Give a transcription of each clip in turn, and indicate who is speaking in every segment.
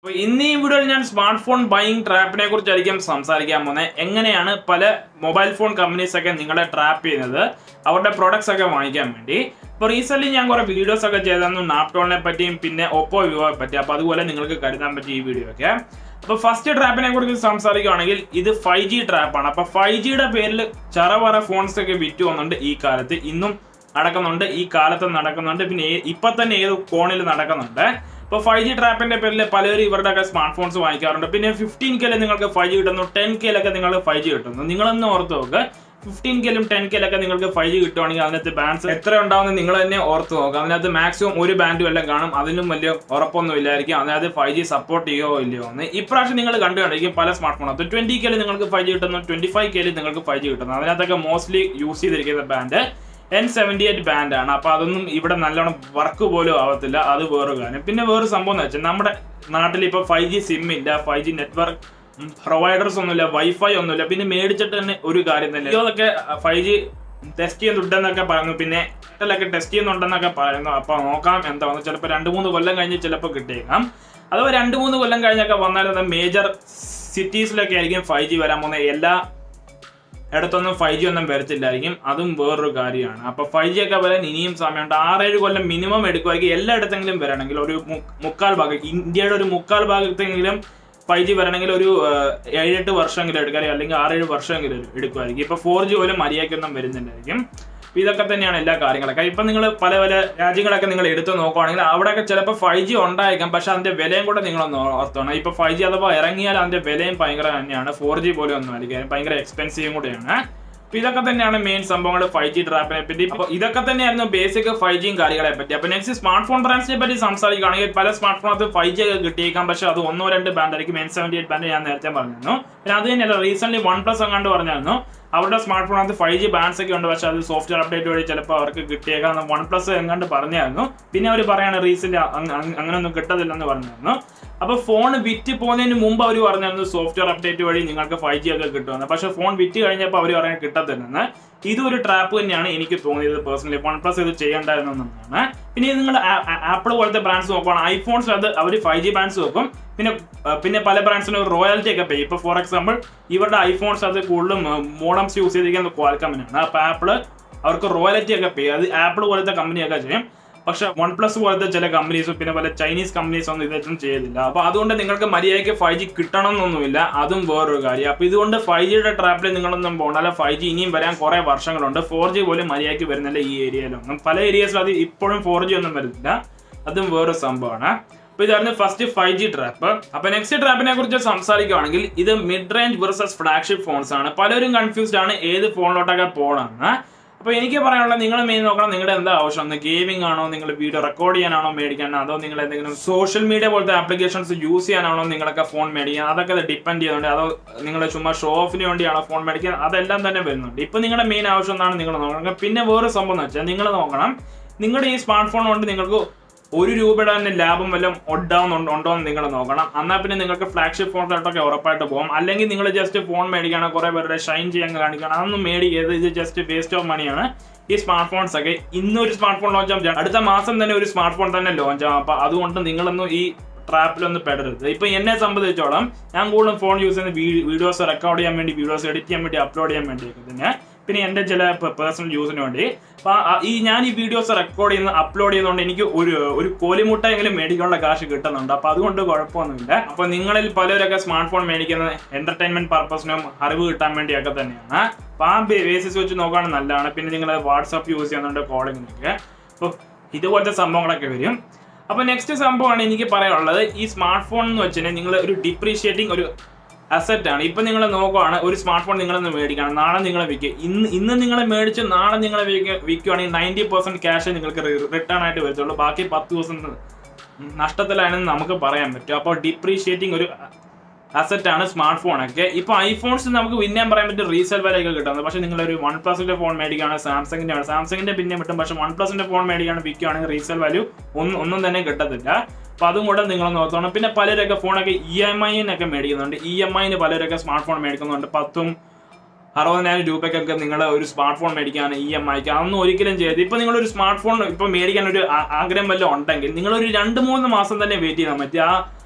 Speaker 1: അപ്പോൾ ഇന്ന് ഈ വീഡിയോയിൽ ഞാൻ സ്മാർട്ട് ഫോൺ ബൈയിങ് ട്രാപ്പിനെ കുറിച്ചായിരിക്കും സംസാരിക്കാൻ പോകുന്നത് എങ്ങനെയാണ് പല മൊബൈൽ ഫോൺ കമ്പനീസ് ഒക്കെ നിങ്ങളെ ട്രാപ്പ് ചെയ്യുന്നത് അവരുടെ പ്രൊഡക്ട്സ് ഒക്കെ വാങ്ങിക്കാൻ വേണ്ടി ഇപ്പോൾ റീസെന്റ് ഞാൻ കുറെ വീഡിയോസ് ഒക്കെ ചെയ്തിരുന്നു നാപ്ടോണിനെ പറ്റിയും പിന്നെ ഒപ്പോ വിവോയെ പറ്റി അപ്പോൾ അതുപോലെ നിങ്ങൾക്ക് കരുതാൻ പറ്റിയ ഈ വീഡിയോ ഒക്കെ അപ്പോൾ ഫസ്റ്റ് ട്രാപ്പിനെ കുറിച്ച് സംസാരിക്കുകയാണെങ്കിൽ ഇത് ഫൈവ് ജി ട്രാപ്പാണ് അപ്പോൾ ഫൈവ് ജിയുടെ പേരിൽ ചറവറ ഫോൺസ് ഒക്കെ വിറ്റ് വന്നുണ്ട് ഈ കാലത്ത് ഇന്നും നടക്കുന്നുണ്ട് ഈ കാലത്ത് നടക്കുന്നുണ്ട് പിന്നെ ഏ- ഇപ്പൊ തന്നെ ഏത് കോണിൽ നടക്കുന്നുണ്ട് ഇപ്പൊ ഫൈവ് ജി ട്രാപ്പിന്റെ പേരിൽ പലരും ഇവരുടെ ഒക്കെ സ്മാർട്ട് ഫോൺസ് വാങ്ങിക്കാറുണ്ട് പിന്നെ ഫിഫ്റ്റീൻ കെയിൽ നിങ്ങൾക്ക് ഫൈവ് ജി കിട്ടുന്നു ടെൻ കെയിലൊക്കെ നിങ്ങൾക്ക് ഫൈവ് ജി കിട്ടുന്നു നിങ്ങളൊന്ന് ഓർത്ത് നോക്ക് ഫിഫ്റ്റീൻ കെയിലും ടെൻ കെയിലൊക്കെ നിങ്ങൾക്ക് ഫൈവ് ജി കിട്ടുവാണെങ്കിൽ അതിനകത്ത് ബാൻഡ്സ് എത്ര ഉണ്ടാവുമെന്ന് നിങ്ങൾ തന്നെ ഓർത്ത് നോക്കുക അതിനകത്ത് മാക്സിമം ഒരു ബാൻഡും എല്ലാം കാണും അതിനും വലിയ ഉറപ്പൊന്നും ഇല്ലായിരിക്കും അതിനകത്ത് ഫൈവ് ജി സപ്പോർട്ട് ചെയ്യോ ഇല്ലയോ എന്ന് ഇപ്രാവശ്യം നിങ്ങൾ കണ്ടുകൊണ്ടിരിക്കും പല സ്മാർട്ട് ഫോണത്ത് ട്വന്റി കെയിൽ നിങ്ങൾക്ക് ഫൈവ് ജി കിട്ടുന്നു ട്വന്റി ഫൈവ് കെയിൽ നിങ്ങൾക്ക് ഫൈവ് ജി കിട്ടുന്നു അതിനകത്തൊക്കെ മോസ്റ്റ്ലി യൂസ് ചെയ്തിരിക്കുന്ന band N seventy eight band ആണ് അപ്പൊ അതൊന്നും ഇവിടെ നല്ലോണം വർക്ക് പോലും ആവത്തില്ല അത് വേറൊരു കാര്യം പിന്നെ വേറൊരു സംഭവം എന്ന് വെച്ചാൽ നമ്മുടെ നാട്ടിൽ ഇപ്പൊ ഫൈവ് ജി സിം ഇല്ല ഫൈവ് ജി നെറ്റ്വർക്ക് പ്രൊവൈഡേഴ്സ് ഒന്നുമില്ല വൈഫൈ ഒന്നുമില്ല പിന്നെ മേടിച്ചിട്ട് തന്നെ ഒരു കാര്യം തന്നെ ഇതൊക്കെ ഫൈവ് ജി ടെസ്റ്റ് ചെയ്യുന്നുണ്ടെന്നൊക്കെ പറയുന്നു പിന്നെ എയർടെലൊക്കെ ടെസ്റ്റ് ചെയ്യുന്നുണ്ടെന്നൊക്കെ പറയുന്നു അപ്പൊ നോക്കാം എന്താണെന്ന് ചിലപ്പോൾ രണ്ട് മൂന്ന് കൊല്ലം കഴിഞ്ഞ് ചിലപ്പോൾ കിട്ടിയേക്കാം അഥവാ രണ്ട് മൂന്ന് കൊല്ലം കഴിഞ്ഞൊക്കെ വന്നാൽ മേജർ സിറ്റീസിലൊക്കെ ആയിരിക്കും ഫൈവ് ജി വരാൻ പോകുന്ന എല്ലാ ഇടത്തൊന്നും ഫൈവ് ജി ഒന്നും വരത്തില്ലായിരിക്കും അതും വേറൊരു കാര്യമാണ് അപ്പൊ ഫൈവ് ജി ഒക്കെ വരാൻ ഇനിയും സമയമുണ്ട് ആറേഴ് കൊല്ലം മിനിമം എടുക്കുമായിരിക്കും എല്ലായിടത്തെങ്കിലും വരണമെങ്കിൽ ഒരു മു- മുക്കാൽ ഭാഗം ഇന്ത്യയുടെ ഒരു മുക്കാൽ ഭാഗത്തെങ്കിലും ഫൈവ് ജി വരണമെങ്കിൽ ഒരു ഏഹ്, ഏഴെട്ട് വർഷമെങ്കിലും എടുക്കാം അല്ലെങ്കിൽ ആറേഴ് വർഷമെങ്കിലും എടുക്കുമായിരിക്കും ഇപ്പൊ ഫോർ ജി പോലും മര്യാദയ്ക്കൊന്നും വരുന്നുണ്ടായിരിക്കും അപ്പൊ ഇതൊക്കെ തന്നെയാണ് എല്ലാ കാര്യങ്ങളൊക്കെ ഇപ്പൊ നിങ്ങൾ പല പല രാജ്യങ്ങളൊക്കെ നിങ്ങൾ എടുത്ത് നോക്കുവാണെങ്കിൽ അവിടെയൊക്കെ ചിലപ്പോൾ ഫൈവ് ജി ഉണ്ടായേക്കാം പക്ഷെ അതിന്റെ വിലയും കൂടെ നിങ്ങളൊന്ന് ഓർത്തോണം ഇപ്പൊ ഫൈവ് ജി അഥവാ ഇറങ്ങിയാൽ അതിന്റെ വിലയും ഭയങ്കര തന്നെയാണ് ഫോർ ജി പോലെ ഒന്നും ആയിരിക്കും ഭയങ്കര എക്സ്പെൻസീവും കൂടെയാണ് അപ്പൊ ഇതൊക്കെ തന്നെയാണ് മെയിൻ സംഭവങ്ങൾ ഫൈവ് ജി ട്രാപ്പിനെ പറ്റി അപ്പൊ ഇതൊക്കെ തന്നെയായിരുന്നു ബേസിക് ഫൈവ് ജിയും കാര്യങ്ങളെ പറ്റി അപ്പൊ നെക്സ്റ്റ് സ്മാർട്ട് ഫോൺ ബ്രാൻഡ്സിനെ പറ്റി സംസാരിക്കുകയാണെങ്കിൽ പല സ്മാർട്ട് ഫോണത്ത് ഫൈവ് ജി ഒക്കെ കിട്ടിയേക്കാം പക്ഷെ അത് ഒന്നോ രണ്ട് ബാൻഡ് ആയിരിക്കും എൻ സെവൻറ്റി എയ്റ്റ് ബാൻഡ് ഞാൻ നേരത്തെ പറഞ്ഞിരുന്നു പിന്നെ അത് തന്നെയല്ല റീസെന്റ് വൺ പ്ലസ് അങ്ങാണ്ട് പറഞ്ഞായിരുന്നു അവരുടെ സ്മാർട്ട് ഫോണകത്ത് ഫൈവ് ജി ബാൻഡ്സ് ഒക്കെ ഉണ്ട് പക്ഷെ അത് സോഫ്റ്റ്വെയർ അപ്ഡേറ്റ് വഴി ചിലപ്പോൾ അവർക്ക് കിട്ടിയേക്കാം വൺ പ്ലസ് എങ്ങാണ്ട് പറഞ്ഞായിരുന്നു പിന്നെ അവർ പറയാണ് റീസെന്റ് അങ്ങനെയൊന്നും കിട്ടത്തില്ലെന്ന് പറഞ്ഞായിരുന്നു അപ്പൊ ഫോൺ വിറ്റ് പോകുന്നതിന് മുമ്പ് അവർ പറഞ്ഞായിരുന്നു സോഫ്റ്റ്വെയർ അപ്ഡേറ്റ് വഴി നിങ്ങൾക്ക് ഫൈവ് ജി ഒക്കെ കിട്ടുമെന്ന് പക്ഷെ ഫോൺ വിറ്റ് കഴിഞ്ഞപ്പോൾ അവർ പറയാൻ കിട്ടത്തില്ലെന്ന് ഇതൊരു ട്രാപ്പ് തന്നെയാണ് എനിക്ക് തോന്നിയത് പേഴ്സണലി വൺ പ്ലസ് ഇത് ചെയ്യേണ്ടായിരുന്നു എന്നാണ് പിന്നെ ഇത് നിങ്ങൾ ആപ്പിൾ പോലത്തെ ബ്രാൻഡ്സ് നോക്കുകയാണ് ഐഫോൺസ് അത് അവർ ഫൈവ് ജി ബ്രാൻഡ്സ് വെക്കും പിന്നെ ആ, പിന്നെ പല ബ്രാൻഡ്സിനും റോയൽറ്റി ഒക്കെ പേ ഇപ്പൊ ഫോർ എക്സാമ്പിൾ ഇവരുടെ ഐഫോൺസ് അത് കൂടുതലും മോഡംസ് യൂസ് ചെയ്തിരിക്കുന്നത് ക്വാൽക്കമ്മിനാണ് അപ്പൊ ആപ്പിള് അവർക്ക് റോയൽറ്റി ഒക്കെ പേ അത് ആപ്പിൾ പോലത്തെ കമ്പനിയൊക്കെ ചെയ്യും പക്ഷെ വൺ പ്ലസ് പോലത്തെ ചില കമ്പനീസും പിന്നെ പല ചൈനീസ് കമ്പനീസ് ഒന്നും ഇതൊന്നും ചെയ്തില്ല അപ്പൊ അതുകൊണ്ട് നിങ്ങൾക്ക് മര്യാദയ്ക്ക് ഫൈവ് ജി കിട്ടണം എന്നൊന്നുമില്ല അതും വേറൊരു കാര്യം അപ്പൊ ഇതുകൊണ്ട് ഫൈവ് ജിയുടെ ട്രാപ്പിൽ നിങ്ങളൊന്നും പോകണ്ട അല്ല ഫൈവ് ജി ഇനിയും വരാൻ കുറെ വർഷങ്ങളുണ്ട് ഫോർ ജി പോലും മര്യാദയ്ക്ക് വരുന്നില്ല ഈ ഏരിയയിലൊന്നും പല ഏരിയസിലും അത് ഇപ്പോഴും ഫോർ ജി ഒന്നും വരുന്നില്ല അതും വേറൊരു സംഭവമാണ് അപ്പൊ ഇതായിരുന്നു ഫസ്റ്റ് ഫൈവ് ജി ട്രാപ്പ് അപ്പൊ നെക്സ്റ്റ് ട്രാപ്പിനെ കുറിച്ച് സംസാരിക്കുകയാണെങ്കിൽ ഇത് mid range versus flagship phones ആണ് പലരും കൺഫ്യൂസ്ഡ് ആണ് ഏത് ഫോണിലോട്ടൊക്കെ പോകണമെന്ന് അപ്പൊ എനിക്ക് പറയാനുള്ളത് നിങ്ങൾ മെയിൻ നോക്കണം നിങ്ങളുടെ എന്താ ആവശ്യം ഒന്ന് ഗെയിമിംഗ് ആണോ നിങ്ങൾ വീഡിയോ റെക്കോർഡ് ചെയ്യാനാണോ മേടിക്കാനോ അതോ നിങ്ങൾ എന്തെങ്കിലും സോഷ്യൽ മീഡിയ പോലത്തെ ആപ്ലിക്കേഷൻസ് യൂസ് ചെയ്യാനാണോ നിങ്ങളൊക്കെ ഫോൺ മേടിക്കാൻ അതൊക്കെ ഡിപ്പെൻഡ് ചെയ്യുന്നുണ്ട് അതോ നിങ്ങൾ ചുമ്മാ ഷോ ഓഫിന് വേണ്ടിയാണോ ഫോൺ മേടിക്കാൻ അതെല്ലാം തന്നെ വരുന്നുണ്ട് ഇപ്പൊ നിങ്ങളുടെ മെയിൻ ആവശ്യം എന്നാണ് നിങ്ങൾ നോക്കണം പിന്നെ വേറെ സംഭവം എന്ന് വെച്ചാൽ നിങ്ങൾ നോക്കണം നിങ്ങളുടെ ഈ സ്മാർട്ട് ഫോൺ കൊണ്ട് നിങ്ങൾക്ക് ഒരു രൂപയുടെ തന്നെ ലാഭം വല്ലതും ഉണ്ടാവുന്നുണ്ടോ ഉണ്ടോ എന്ന് നിങ്ങൾ നോക്കണം എന്നാൽ പിന്നെ നിങ്ങൾക്ക് ഫ്ലാഗ്ഷിപ്പ് ഫോണിലോട്ടൊക്കെ ഉറപ്പായിട്ട് പോകും അല്ലെങ്കിൽ നിങ്ങൾ ജസ്റ്റ് ഫോൺ മേടിക്കണം കുറെ പേരുടെ ഷൈൻ ചെയ്യാൻ കാണിക്കണം അതൊന്നും മേടിക്കരുത് ഇത് ജസ്റ്റ് വേസ്റ്റ് ഓഫ് മണിയാണ് ഈ സ്മാർട്ട് ഫോൺസ് ഒക്കെ ഇന്നൊരു സ്മാർട്ട് ഫോൺ ലോഞ്ച് ആവും അടുത്ത മാസം തന്നെ ഒരു സ്മാർട്ട് ഫോൺ തന്നെ ലോഞ്ച് ആവും അപ്പൊ അതുകൊണ്ട് നിങ്ങളൊന്നും ഈ ട്രാപ്പിലൊന്നും പെടരുത് ഇപ്പൊ എന്നെ സംബന്ധിച്ചോളം ഞാൻ കൂടുതലും ഫോൺ യൂസ് ചെയ്യുന്ന വീഡിയോസ് റെക്കോർഡ് ചെയ്യാൻ വേണ്ടി വീഡിയോസ് എഡിറ്റ് ചെയ്യാൻ വേണ്ടി അപ്ലോഡ് ചെയ്യാൻ വേണ്ടിയൊക്കെ തന്നെ പിന്നെ എൻ്റെ ചില പേഴ്സണൽ യൂസിന് വേണ്ടി അപ്പൊ ആ- ഈ ഞാൻ ഈ വീഡിയോസ് റെക്കോർഡ് ചെയ്യുന്ന അപ്ലോഡ് ചെയ്യുന്നതുകൊണ്ട് എനിക്ക് ഒരു ഒരു കോലിമുട്ടെങ്കിലും മേടിക്കാനുള്ള കാശ് കിട്ടുന്നുണ്ട് അപ്പൊ അതുകൊണ്ട് കുഴപ്പമൊന്നുമില്ല അപ്പൊ നിങ്ങളിൽ പലരൊക്കെ സ്മാർട്ട് ഫോൺ മേടിക്കുന്നത് എന്റർടൈൻമെന്റ് പർപ്പസിനും അറിവ് കിട്ടാൻ വേണ്ടിയൊക്കെ തന്നെയാണ് അപ്പൊ ആ ബേസിസ് വെച്ച് നോക്കുകയാണെങ്കിൽ നല്ലതാണ് പിന്നെ നിങ്ങൾ വാട്സാപ്പ് യൂസ് ചെയ്യുന്നുണ്ട് കോളിങ്ങിനൊക്കെ അപ്പൊ ഇതുപോലത്തെ സംഭവങ്ങളൊക്കെ വരും അപ്പൊ നെക്സ്റ്റ് സംഭവമാണ് എനിക്ക് പറയാനുള്ളത് ഈ സ്മാർട്ട് ഫോൺ എന്ന് വെച്ചാൽ നിങ്ങൾ ഒരു ഡിപ്രീഷിയേറ്റിംഗ് ഒരു അസറ്റ് ആണ് ഇപ്പൊ നിങ്ങൾ നോക്കുവാണ് ഒരു സ്മാർട്ട് ഫോൺ നിങ്ങളൊന്ന് മേടിക്കണം നാളെ നിങ്ങൾ വിൽക്കുക ഇന്ന് ഇന്ന് നിങ്ങൾ മേടിച്ച് നാളെ നിങ്ങൾ വിൽക്കുകയാണെങ്കിൽ നയൻറ്റി പെർസെന്റ് ക്യാഷ് നിങ്ങൾക്ക് റിട്ടേൺ ആയിട്ട് വരത്തുള്ളൂ ബാക്കി പത്ത് ദിവസം നഷ്ടത്തിലാണെന്ന് നമുക്ക് പറയാൻ പറ്റും അപ്പോൾ ഡിപ്രീഷിയേറ്റിംഗ് ഒരു അസറ്റ് ആണ് സ്മാർട്ട് ഫോൺ ഒക്കെ ഇപ്പൊ ഐഫോൺസ് നമുക്ക് പിന്നെയും പറയാൻ പറ്റും റീസെൽ വിലയൊക്കെ കിട്ടുന്നത് പക്ഷെ നിങ്ങൾ ഒരു വൺ പ്ലസിന്റെ ഫോൺ മേടിക്കുകയാണ് സാംസങ്ങിന്റെ സാംസങ്ങിന്റെ പിന്നെ കിട്ടും പക്ഷെ വൺ പ്ലസിന്റെ ഫോൺ മേടിക്കുകയാണ് വിൽക്കുകയാണെങ്കിൽ റീസെൽ വാല്യൂ ഒന്നും ഒന്നും തന്നെ കിട്ടത്തില്ല അപ്പൊ അതും കൂടെ നിങ്ങൾ നോക്കണം പിന്നെ പലരൊക്കെ ഫോണൊക്കെ ഇ എം ഐനൊക്കെ മേടിക്കുന്നുണ്ട് ഇ എം ഐന് പലരൊക്കെ സ്മാർട്ട് ഫോൺ മേടിക്കുന്നുണ്ട് പത്തും അറുപതിനായിരം രൂപയ്ക്കൊക്കെ നിങ്ങൾ ഒരു സ്മാർട്ട് ഫോൺ മേടിക്കാൻ ഇ എം ഐക്ക് അതൊന്നും ഒരിക്കലും ചെയ്യരുത് ഇപ്പൊ നിങ്ങൾ ഒരു സ്മാർട്ട് ഫോൺ ഇപ്പൊ മേടിക്കാൻ ഒരു ആ- ആഗ്രഹം വല്ലതും ഉണ്ടെങ്കിൽ നിങ്ങൾ ഒരു രണ്ട് മൂന്ന് മാസം തന്നെ വെയിറ്റ് ചെയ്താൽ മതി ആ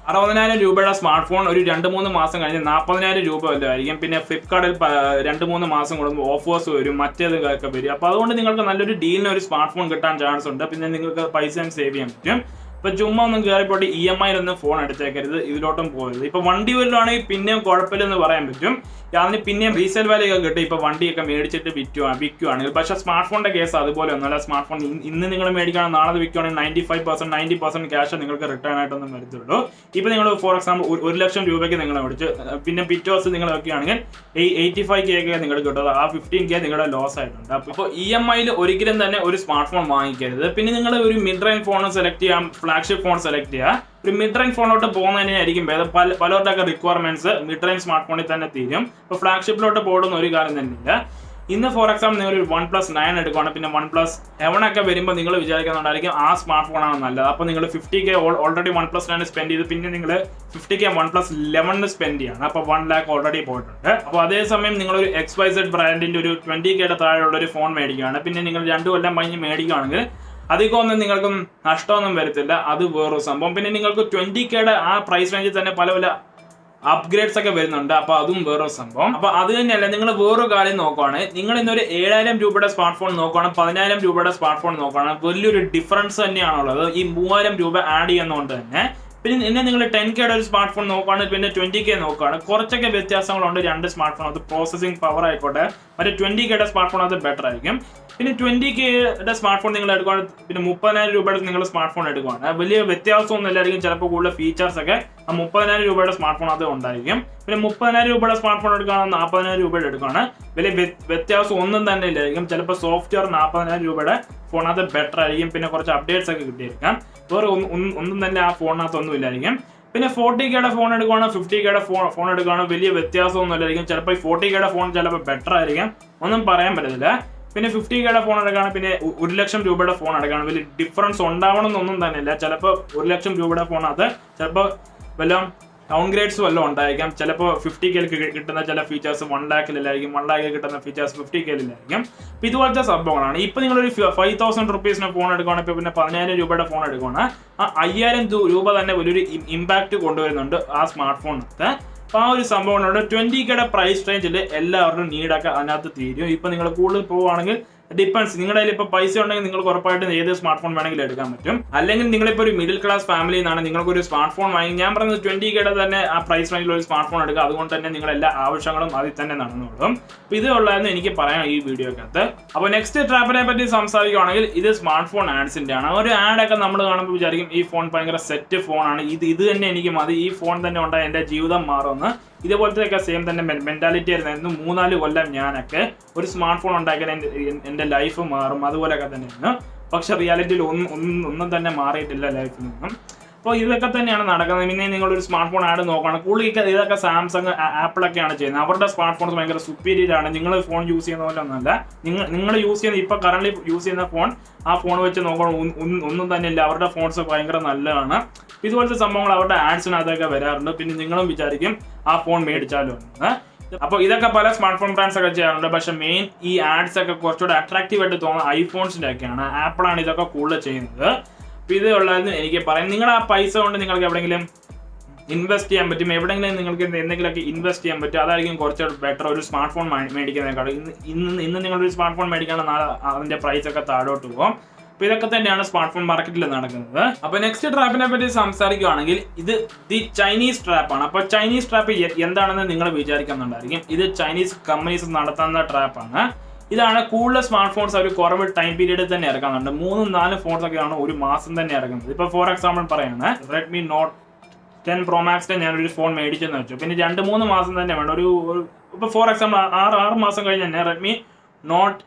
Speaker 1: അറുപതിനായിരം രൂപയുടെ സ്മാർട്ട് ഫോൺ ഒരു രണ്ട് മൂന്ന് മാസം കഴിഞ്ഞ് നാൽപ്പതിനായിരം രൂപ വല്ലതും ആയിരിക്കും പിന്നെ ഫ്ലിപ്കാർട്ടിൽ പ- രണ്ട് മൂന്ന് മാസം കൂടുമ്പോൾ ഓഫേഴ്സ് വരും മറ്റേത് ഒക്കെ വരും അപ്പോൾ അതുകൊണ്ട് നിങ്ങൾക്ക് നല്ലൊരു ഡീലിന് ഒരു സ്മാർട്ട് ഫോൺ കിട്ടാൻ ചാൻസ് ഉണ്ട് പിന്നെ നിങ്ങൾക്ക് പൈസയും സേവ് ചെയ്യാൻ പറ്റും ഇപ്പൊ ചുമ്മാ ഒന്നും കയറിപ്പോട്ട് ഇ എം ഐയിലൊന്നും ഫോൺ എടുത്തേക്കരുത് ഇതിലോട്ടും പോകരുത് ഇപ്പൊ വണ്ടി വല്ലതാണെങ്കിൽ പിന്നെയും കുഴപ്പമില്ലെന്ന് പറയാൻ പറ്റും അതിന് പിന്നെയും റീസെൽ വാല്യൊക്കെ കിട്ടും ഇപ്പൊ വണ്ടിയൊക്കെ മേടിച്ചിട്ട് വിൽക്കുക വിൽക്കുകയാണെങ്കിൽ പക്ഷെ സ്മാർട്ട് ഫോണിന്റെ കേസ് അതുപോലെ ഒന്നുമല്ല സ്മാർട്ട് ഫോൺ ഇന്ന് നിങ്ങൾ മേടിക്കുകയാണെങ്കിൽ നാളെ അത് വിൽക്കുകയാണെങ്കിൽ ninety five percent ninety percent cash നിങ്ങൾക്ക് റിട്ടേൺ ആയിട്ടൊന്നും വരത്തുള്ളൂ ഇപ്പൊ നിങ്ങൾ ഫോർ എക്സാമ്പിൾ ഒരു ലക്ഷം രൂപയ്ക്ക് നിങ്ങൾ മേടിച്ച് പിന്നെ പിറ്റേ ദിവസം നിങ്ങൾ വെക്കുകയാണെങ്കിൽ എയ്റ്റി ഫൈവ് കെ ഒക്കെ നിങ്ങൾ കിട്ടുന്നത് ആ ഫിഫ്റ്റീൻ കെ നിങ്ങളുടെ ലോസ് ആയിട്ടുണ്ട് അപ്പോൾ ഇ എം ഐയിൽ ഒരിക്കലും തന്നെ ഒരു സ്മാർട്ട് ഫോൺ വാങ്ങിക്കരുത് പിന്നെ നിങ്ങൾ ഒരു മിഡ് റേഞ്ച് ഫോൺ സെലക്ട് ചെയ്യാം ഫ്ലാഗ്ഷിപ്പ് ഫോൺ സെലക്ട് ചെയ്യുക ഒരു മിഡ് റേഞ്ച് ഫോണിലോട്ട് പോകുന്നതിനായിരിക്കും ഭേദം പല പലരുടെ ഒക്കെ റിക്വയർമെന്റ്സ് മിഡ് റേഞ്ച് സ്മാർട്ട് ഫോണിൽ തന്നെ തീരും ഇപ്പോൾ ഫ്ലാഗ്ഷിപ്പിലോട്ട് പോകുന്ന ഒരു കാര്യം തന്നെയില്ല ഇന്ന് ഫോർ എക്സാമ്പിൾ നിങ്ങൾ ഒരു വൺ പ്ലസ് നയൻ എടുക്കുകയാണ് പിന്നെ വൺ പ്ലസ് സെവൻ ഒക്കെ വരുമ്പോൾ നിങ്ങൾ വിചാരിക്കുന്നുണ്ടായിരിക്കും ആ സ്മാർട്ട് ഫോണാണ് നല്ലത് അപ്പോൾ നിങ്ങൾ fifty K already OnePlus nine spend ചെയ്ത് പിന്നെ നിങ്ങൾ ഫിഫ്റ്റി കെ വൺ പ്ലസ് ലെവനിന് സ്പെൻഡ് ചെയ്യാണ് അപ്പോൾ വൺ ലാക്ക് ഓൾറെഡി പോയിട്ടുണ്ട് അപ്പോൾ അതേസമയം നിങ്ങൾ ഒരു എക്സ് വൈ സെഡ് ബ്രാൻഡിന്റെ ഒരു ട്വന്റി കെയുടെ താഴെയുള്ള ഒരു ഫോൺ മേടിക്കുകയാണ് പിന്നെ നിങ്ങൾ രണ്ടു കൊല്ലം കഴിഞ്ഞ് മേടിക്കുകയാണെങ്കിൽ അധികമൊന്നും നിങ്ങൾക്കും നഷ്ടമൊന്നും വരത്തില്ല അത് വേറൊരു സംഭവം പിന്നെ നിങ്ങൾക്ക് ട്വന്റി കെയുടെ ആ പ്രൈസ് റേഞ്ചിൽ തന്നെ പല പല അപ്ഗ്രേഡ്സ് ഒക്കെ വരുന്നുണ്ട് അപ്പൊ അതും വേറൊരു സംഭവം അപ്പൊ അത് തന്നെയല്ല നിങ്ങൾ വേറൊരു കാര്യം നോക്കുവാണ് നിങ്ങൾ ഇന്നൊരു ഏഴായിരം രൂപയുടെ സ്മാർട്ട് ഫോൺ നോക്കുകയാണ് പതിനായിരം രൂപയുടെ സ്മാർട്ട് ഫോൺ നോക്കുകയാണ് വലിയൊരു ഡിഫറൻസ് തന്നെയാണുള്ളത് ഈ മൂവായിരം രൂപ ആഡ് ചെയ്യുന്നതുകൊണ്ട് തന്നെ പിന്നെ ഇന്നെ നിങ്ങൾ ടെൻ കെയുടെ ഒരു സ്മാർട്ട് ഫോൺ നോക്കുകയാണെങ്കിൽ പിന്നെ ട്വന്റി കെ നോക്കുകയാണ് കുറച്ചൊക്കെ വ്യത്യാസങ്ങളുണ്ട് രണ്ട് സ്മാർട്ട് ഫോൺ അത് പ്രോസസിംഗ് പവർ ആയിക്കോട്ടെ മറ്റേ ട്വന്റി കെയുടെ സ്മാർട്ട് ഫോൺ അത് ബെറ്റർ ആയിരിക്കും പിന്നെ ട്വന്റി കെയുടെ സ്മാർട്ട് ഫോൺ നിങ്ങൾ എടുക്കുകയാണെങ്കിൽ പിന്നെ മുപ്പതിനായിരം രൂപയുടെ നിങ്ങൾ സ്മാർട്ട് ഫോൺ എടുക്കുകയാണ് വലിയ വ്യത്യാസമൊന്നും ഇല്ലായിരിക്കും ചിലപ്പോൾ കൂടുതൽ ഫീച്ചേഴ്സ് ഒക്കെ ആ മുപ്പതിനായിരം രൂപയുടെ സ്മാർട്ട് ഫോൺ അത് ഉണ്ടായിരിക്കും പിന്നെ മുപ്പതിനായിരം രൂപയുടെ സ്മാർട്ട് ഫോൺ എടുക്കുകയാണെങ്കിൽ നാൽപ്പതിനായിരം രൂപയുടെ എടുക്കുകയാണ് വലിയ വ്യ- വ്യത്യാസം ഒന്നും തന്നെ ഇല്ലായിരിക്കും ചിലപ്പോൾ സോഫ്റ്റ്വെയർ നാൽപ്പതിനായിരം രൂപയുടെ ഫോണത് ബെറ്റർ ആയിരിക്കും പിന്നെ കുറച്ച് അപ്ഡേറ്റ്സ് ഒക്കെ കിട്ടിയിരിക്കാം വേറെ ഒന്നും ഒന്നും- ഒന്നും തന്നെ ആ ഫോണിനകത്ത് ഒന്നും ഇല്ലായിരിക്കും പിന്നെ ഫോർട്ടി കെയുടെ ഫോൺ എടുക്കുകയാണോ ഫിഫ്റ്റി കെയുടെ ഫോൺ ഫോൺ എടുക്കുകയാണോ വലിയ വ്യത്യാസമൊന്നും ഇല്ലായിരിക്കും ചിലപ്പോൾ ഈ ഫോർട്ടി കെയുടെ ഫോൺ ചിലപ്പോൾ ബെറ്റർ ആയിരിക്കും ഒന്നും പറയാൻ പറ്റത്തില്ല പിന്നെ ഫിഫ്റ്റി കെയുടെ ഫോൺ എടുക്കുകയാണ് പിന്നെ ഒ- ഒരു ലക്ഷം രൂപയുടെ ഫോൺ എടുക്കുകയാണ് വലിയ ഡിഫറൻസ് ഉണ്ടാവണം എന്നൊന്നും തന്നെ ഇല്ല ചിലപ്പോൾ ഒരു ലക്ഷം രൂപയുടെ ഫോൺ അത് ചിലപ്പോൾ വല്ല ഡൗൺഗ്രേഡ്സ് വല്ലതും ഉണ്ടായിരിക്കാം ചിലപ്പോൾ ഫിഫ്റ്റി കെയിൽ കിട്ടുന്ന ചില ഫീച്ചേഴ്സ് വൺ ലാക്കിലായിരിക്കും വൺ ലാക്കിൽ കിട്ടുന്ന ഫീച്ചേഴ്സ് ഫിഫ്റ്റി കെയിലായിരിക്കും അപ്പോൾ ഇതുപോലത്തെ സംഭവങ്ങളാണ് ഇപ്പം നിങ്ങളൊരു ഫൈവ് തൗസൻഡ് റുപ്പീസിന് ഫോൺ എടുക്കുകയാണെങ്കിൽ പിന്നെ പതിനായിരം രൂപയുടെ ഫോൺ എടുക്കുകയാണ് ആ അയ്യായിരം ദു- രൂപ തന്നെ വലിയൊരു ഇമ്പാക്റ്റ് കൊണ്ടുവരുന്നുണ്ട് ആ സ്മാർട്ട് ഫോണിനകത്ത് അപ്പോൾ ആ ഒരു സംഭവമുണ്ട് ട്വന്റി കെയുടെ പ്രൈസ് റേഞ്ചിൽ എല്ലാവരുടെയും നീഡൊക്കെ അതിനകത്ത് തീരും ഇപ്പം നിങ്ങൾ കൂടുതൽ പോവുകയാണെങ്കിൽ ഡിപ്പെൻസ് നിങ്ങളുടെ കയ്യിൽ ഇപ്പോൾ പൈസ ഉണ്ടെങ്കിൽ നിങ്ങൾക്ക് ഉറപ്പായിട്ടും ഏത് സ്മാർട്ട് ഫോൺ വേണമെങ്കിലും എടുക്കാൻ പറ്റും അല്ലെങ്കിൽ നിങ്ങളിപ്പോൾ ഒരു മിഡിൽ ക്ലാസ് ഫാമിലിയിൽ നിന്നാണ് നിങ്ങൾക്ക് ഒരു സ്മാർട്ട് ഫോൺ വാങ്ങി ഞാൻ പറയുന്നത് ട്വന്റി കെയുടെ തന്നെ ആ പ്രൈസ് റേഞ്ചിൽ ഒരു സ്മാർട്ട് ഫോൺ എടുക്കുക അതുകൊണ്ട് തന്നെ നിങ്ങളുടെ എല്ലാ ആവശ്യങ്ങളും അതിൽ തന്നെ നടന്നോളും അപ്പോൾ ഇത് ഉള്ളതായിരുന്നു എനിക്ക് പറയാം ഈ വീഡിയോക്കകത്ത് അപ്പോൾ നെക്സ്റ്റ് ട്രാപ്പിനെ പറ്റി സംസാരിക്കുകയാണെങ്കിൽ ഇത് സ്മാർട്ട് ഫോൺ ആഡ്സിന്റെ ആണ് ഒരു ആഡൊക്കെ നമ്മൾ കാണുമ്പോൾ വിചാരിക്കും ഈ ഫോൺ ഭയങ്കര സെറ്റ് ഫോണാണ് ഇത് ഇത് തന്നെ എനിക്ക് മതി ഈ ഫോൺ തന്നെ ഉണ്ടായ എൻ്റെ ജീവിതം മാറുമെന്ന് ഇതുപോലത്തെ ഒക്കെ സെയിം തന്നെ മെന്റാലിറ്റി ആയിരുന്നു മൂന്നാല് കൊല്ലം ഞാനൊക്കെ ഒരു സ്മാർട്ട് ഫോൺ ഉണ്ടാക്കിയാൽ എൻ്റെ എൻ്റെ ലൈഫ് മാറും അതുപോലെയൊക്കെ തന്നെയാണ് പക്ഷെ റിയാലിറ്റിയിൽ ഒന്നും ഒന്നും ഒന്നും തന്നെ മാറിയിട്ടില്ല ലൈഫിൽ നിന്നും അപ്പോൾ ഇതൊക്കെ തന്നെയാണ് നടക്കുന്നത് പിന്നെ നിങ്ങൾ ഒരു സ്മാർട്ട് ഫോൺ ആഡ് നോക്കണം കൂടുതൽ ഇതൊക്കെ സാംസങ് ആപ്പിൾ ഒക്കെയാണ് ചെയ്യുന്നത് അവരുടെ സ്മാർട്ട് ഫോൺസ് ഭയങ്കര സുപ്പീരിയർ ആണ് നിങ്ങൾ ഫോൺ യൂസ് ചെയ്യുന്ന പോലെ ഒന്നല്ല നിങ്ങൾ നിങ്ങൾ യൂസ് ചെയ്യുന്ന ഇപ്പോൾ കറന്റ് യൂസ് ചെയ്യുന്ന ഫോൺ ആ ഫോൺ വെച്ച് നോക്കണം ഒന്നും- ഒന്നും- ഒന്നും തന്നെ ഇല്ല അവരുടെ ഫോൺസ് ഭയങ്കര നല്ലതാണ് ഇതുപോലത്തെ സംഭവങ്ങൾ അവരുടെ ആഡ്സിനകത്തൊക്കെ വരാറുണ്ട് പിന്നെ നിങ്ങളും വിചാരിക്കും ആ ഫോൺ മേടിച്ചാലോ എന്ന് അപ്പോൾ ഇതൊക്കെ പല സ്മാർട്ട് ഫോൺ ബ്രാൻഡ്സ് ഒക്കെ ചെയ്യാറുണ്ട് പക്ഷെ മെയിൻ ഈ ആഡ്സ് ഒക്കെ കുറച്ചുകൂടെ അട്രാക്റ്റീവ് ആയിട്ട് തോന്നുന്ന ഐഫോൺസിന്റെ ഒക്കെയാണ് ആപ്പിളാണ് ഇതൊക്കെ കൂടുതൽ ചെയ്യുന്നത് അപ്പോൾ ഇത് ഉള്ളതെന്ന് എനിക്ക് പറയാം നിങ്ങൾ ആ പൈസ കൊണ്ട് നിങ്ങൾക്ക് എവിടെയെങ്കിലും ഇൻവെസ്റ്റ് ചെയ്യാൻ പറ്റും എവിടെയെങ്കിലും നിങ്ങൾക്ക് എന്തെങ്കിലുമൊക്കെ ഇൻവെസ്റ്റ് ചെയ്യാൻ പറ്റും അതായിരിക്കും കുറച്ചുകൂടെ ബെറ്റർ ഒരു സ്മാർട്ട് ഫോൺ മേടിക്കുന്നതിനേക്കാളും ഇന്ന് ഇന്ന് ഇന്ന് നിങ്ങളൊരു സ്മാർട്ട് ഫോൺ മേടിക്കുകയാണെങ്കിൽ നാളെ അതിന്റെ പ്രൈസ് ഒക്കെ താഴോട്ട് പോകും അപ്പൊ ഇതൊക്കെ തന്നെയാണ് സ്മാർട്ട് ഫോൺ മാർക്കറ്റിൽ നടക്കുന്നത് അപ്പൊ നെക്സ്റ്റ് ട്രാപ്പിനെ പറ്റി സംസാരിക്കുകയാണെങ്കിൽ ഇത് ദി ചൈനീസ് ട്രാപ്പ് ആണ് അപ്പൊ ചൈനീസ് ട്രാപ്പ് എന്താണെന്ന് നിങ്ങൾ വിചാരിക്കുന്നുണ്ടായിരിക്കും ഇത് ചൈനീസ് കമ്പനീസ് നടത്തുന്ന ട്രാപ്പാണ് ഇതാണ് കൂടുതൽ സ്മാർട്ട് ഫോൺസ് അവർ കുറവ് ടൈം പീരീഡിൽ തന്നെ ഇറക്കുന്നുണ്ട് മൂന്നും നാല് ഫോൺസ് ഒക്കെയാണ് ഒരു മാസം തന്നെ ഇറക്കുന്നത് ഇപ്പൊ ഫോർ എക്സാമ്പിൾ പറയാണ് റെഡ്മി നോട്ട് ടെൻ പ്രോ മാക്സിന്റെ ഞാനൊരു ഫോൺ മേടിച്ചെന്ന് വെച്ചു പിന്നെ രണ്ട് മൂന്ന് മാസം തന്നെ വേണ്ട ഒരു ഒരു- ഇപ്പൊ ഫോർ എക്സാമ്പിൾ ആറ് ആറ് മാസം കഴിഞ്ഞ് തന്നെ റെഡ്മി നോട്ട്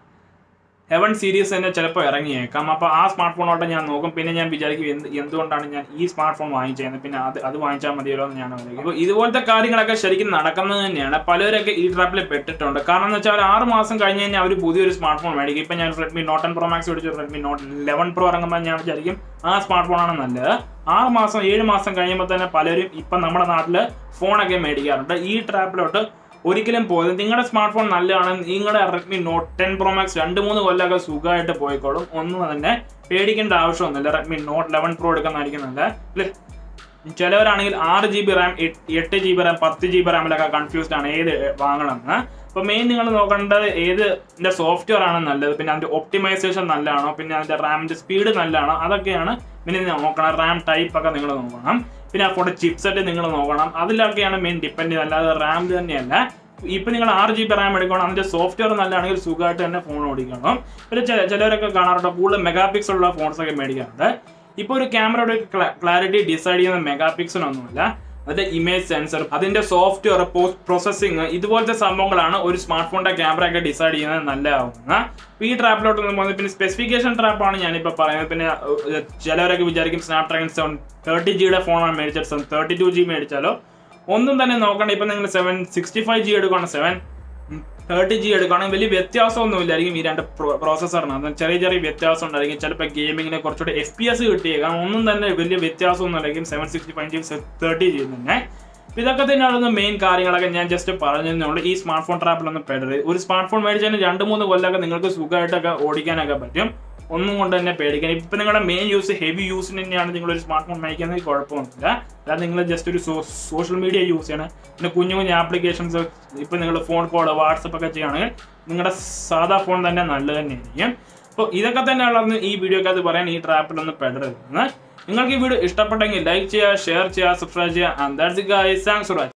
Speaker 1: ഹെവൻ സീരീസ് തന്നെ ചിലപ്പോൾ ഇറങ്ങിയേക്കാം അപ്പോൾ ആ സ്മാർട്ട് ഫോണോട്ട് ഞാൻ നോക്കും പിന്നെ ഞാൻ വിചാരിക്കും എന്ത് എന്തുകൊണ്ടാണ് ഞാൻ ഈ സ്മാർട്ട് ഫോൺ വാങ്ങിച്ചത് പിന്നെ അത് അത് വാങ്ങിച്ചാൽ മതിയല്ലോ എന്ന് ഞാൻ വിചാരിക്കും അപ്പോൾ ഇതുപോലത്തെ കാര്യങ്ങളൊക്കെ ശരിക്കും നടക്കുന്നത് തന്നെയാണ് പലരൊക്കെ ഈ ട്രാപ്പിൽ പെട്ടിട്ടുണ്ട് കാരണം എന്ന് വെച്ചാൽ ഒരു ആറ് മാസം കഴിഞ്ഞ് കഴിഞ്ഞാൽ അവർ പുതിയൊരു സ്മാർട്ട് ഫോൺ മേടിക്കും ഇപ്പം ഞാൻ Redmi Note ten Pro Max മേടിച്ചു റെഡ്മി നോട്ട് ലെവൻ പ്രോ ഇറങ്ങുമ്പോൾ ഞാൻ വിചാരിക്കും ആ സ്മാർട്ട് ഫോണാണ് നല്ലത് ആറ് മാസം ഏഴ് മാസം കഴിയുമ്പോൾ തന്നെ പലരും ഇപ്പം നമ്മുടെ നാട്ടിൽ ഫോണൊക്കെ മേടിക്കാറുണ്ട് ഈ ട്രാപ്പിലോട്ട് ഒരിക്കലും പോയത് നിങ്ങളുടെ സ്മാർട്ട് ഫോൺ നല്ലതാണ് നിങ്ങളുടെ Redmi Note ten Pro Max രണ്ട് മൂന്ന് കൊല്ലമൊക്കെ സുഖമായിട്ട് പോയിക്കോളും ഒന്നും തന്നെ പേടിക്കേണ്ട ആവശ്യമൊന്നുമില്ല റെഡ്മി നോട്ട് ലെവൻ പ്രോ എടുക്കുന്നതായിരിക്കും നല്ല ചിലവരാണെങ്കിൽ ആറ് ജി ബി റാം എട്ട് ജി ബി റാം പത്ത് ജി ബി റാമിലൊക്കെ കൺഫ്യൂസ്ഡ് ആണ് ഏത് വാങ്ങണമെന്ന് അപ്പോൾ മെയിൻ നിങ്ങൾ നോക്കേണ്ടത് ഏതിന്റെ സോഫ്റ്റ്വെയർ ആണ് നല്ലത് പിന്നെ അതിന്റെ ഒപ്റ്റിമൈസേഷൻ നല്ലതാണോ പിന്നെ അതിന്റെ റാമിന്റെ സ്പീഡ് നല്ലതാണോ അതൊക്കെയാണ് പിന്നെ നോക്കണം റാം ടൈപ്പ് ഒക്കെ നിങ്ങൾ നോക്കണം പിന്നെ ആ ഫോട്ടോ ചിപ്സെറ്റ് നിങ്ങൾ നോക്കണം അതിലൊക്കെയാണ് മെയിൻ ഡിപ്പെൻഡ് ചെയ്യുന്നത് അല്ലാതെ റാം തന്നെയല്ല ഇപ്പൊ നിങ്ങൾ ആറ് ജി ബി റാം എടുക്കണം അതിന്റെ സോഫ്റ്റ്വെയർ നല്ലതാണെങ്കിൽ സുഖമായിട്ട് തന്നെ ഫോൺ ഓടിക്കണം പിന്നെ ചില- ചിലരൊക്കെ കാണാറുണ്ട് കൂടുതൽ മെഗാ പിക്സൽ ഉള്ള ഫോൺസ് ഒക്കെ മേടിക്കാറുണ്ട് ഇപ്പോൾ ഒരു ക്യാമറയുടെ ക്ലാരിറ്റി ഡിസൈഡ് ചെയ്യുന്ന മെഗാ പിക്സലൊന്നുമില്ല അതിന്റെ ഇമേജ് സെൻസർ അതിന്റെ സോഫ്റ്റ്വെയർ പോസ്റ്റ് പ്രോസസ്സിംഗ് ഇതുപോലത്തെ സംഭവങ്ങളാണ് ഒരു സ്മാർട്ട് ഫോണിന്റെ ക്യാമറ ഒക്കെ ഡിസൈഡ് ചെയ്യുന്നത് നല്ലതാവുന്നത് അപ്പൊ ഈ ട്രാപ്പിലോട്ട് പോകുന്നത് പിന്നെ സ്പെസിഫിക്കേഷൻ ട്രാപ്പാണ് ഞാനിപ്പോൾ പറയുന്നത് പിന്നെ ഏഹ്, ചിലവരൊക്കെ വിചാരിക്കും സ്നാപ്ഡ്രാഗൺ സെവൻ തേർട്ടി ജിയുടെ ഫോണാണ് മേടിച്ചത് തേർട്ടി ടു ജി മേടിച്ചാലോ ഒന്നും തന്നെ നോക്കണ്ട ഇപ്പൊ നിങ്ങൾ സെവൻ സിക്സ്റ്റി ഫൈവ് ജി എടുക്കുകയാണ് സെവൻ തേർട്ടി ജി എടുക്കുകയാണെങ്കിൽ വലിയ വ്യത്യാസമൊന്നും ഇല്ലായിരിക്കും ഈ രണ്ട് പ്രോസസ്സറിന് അത് ചെറിയ ചെറിയ വ്യത്യാസം ഉണ്ടായിരിക്കും ചിലപ്പോൾ ഗെയിമിങ്ങിന് കുറച്ചുകൂടി എഫ് പി എസ് കിട്ടിയേക്കാം ഒന്നും തന്നെ വലിയ വ്യത്യാസമൊന്നും ഇല്ലായിരിക്കും seven sixty five G thirty G തന്നെ അപ്പൊ ഇതൊക്കെ തന്നെയാണ് മെയിൻ കാര്യങ്ങളൊക്കെ ഞാൻ ജസ്റ്റ് പറഞ്ഞതേ ഈ സ്മാർട്ട് ഫോൺ ട്രാപ്പിലൊന്നും പെടരുത് ഒരു സ്മാർട്ട് ഫോൺ മേടിച്ചതിന് രണ്ട് മൂന്ന് കൊല്ലമൊക്കെ നിങ്ങൾക്ക് സുഖമായിട്ടൊക്കെ ഓടിക്കാനൊക്കെ പറ്റും ഒന്നും കൊണ്ട് തന്നെ പേടിക്കാൻ ഇപ്പൊ നിങ്ങളുടെ മെയിൻ യൂസ് ഹെവി യൂസിന് തന്നെയാണ് നിങ്ങൾ ഒരു സ്മാർട്ട് ഫോൺ മേടിക്കുന്നത് കുഴപ്പമൊന്നുമില്ല അല്ലാതെ നിങ്ങൾ ജസ്റ്റ് ഒരു സോഷ്യൽ മീഡിയ യൂസ് ചെയ്യണം പിന്നെ കുഞ്ഞു കുഞ്ഞു ആപ്ലിക്കേഷൻസ് ഇപ്പൊ നിങ്ങൾ ഫോൺ കോൾ വാട്സപ്പ് ഒക്കെ ചെയ്യുകയാണെങ്കിൽ നിങ്ങളുടെ സാധാ ഫോൺ തന്നെ നല്ലത് തന്നെയായിരിക്കും അപ്പോൾ ഇതൊക്കെ തന്നെയാണ് ഈ വീഡിയോക്ക് അത് പറയാൻ ഈ ട്രാപ്പിലൊന്നും പെടരുതെന്ന് നിങ്ങൾക്ക് ഈ വീഡിയോ ഇഷ്ടപ്പെട്ടെങ്കിൽ ലൈക്ക് ചെയ്യുക ഷെയർ ചെയ്യുക സബ്സ്ക്രൈബ് ചെയ്യുക and that's guys thanks four